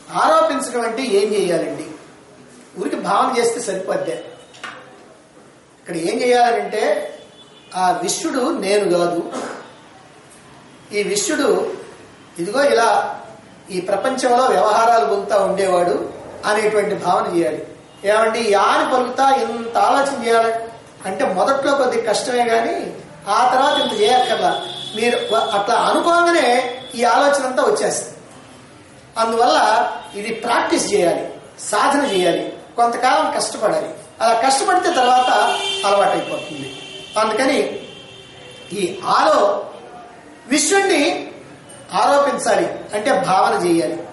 ఆరోపించడం అంటే ఏం చేయాలండి ఊరికి భావన చేస్తే సరిపోద్దే ఇక్కడ ఏం చేయాలంటే ఆ విశ్వడు నేను కాదు ఈ విశ్వడు ఇదిగో ఇలా ఈ ప్రపంచంలో వ్యవహారాలు పొందుతా ఉండేవాడు అనేటువంటి భావన చేయాలి ఏమండి యాని పలుకుతా ఇంత ఆలోచన చేయాలి అంటే మొదట్లో కొద్దిగా కష్టమే కానీ ఆ తర్వాత ఇంత చేయక్కర్లా మీరు వ- అట్లా అనుకోగానే ఈ ఆలోచన అంతా వచ్చేస్తుంది అందువల్ల ఇది ప్రాక్టీస్ చేయాలి సాధన చేయాలి కొంతకాలం కష్టపడాలి అలా కష్టపడితే తర్వాత అలవాటు అయిపోతుంది అందుకని ఈ ఆలో విశ్వన్ని ఆరోపించాలి అంటే భావన చేయాలి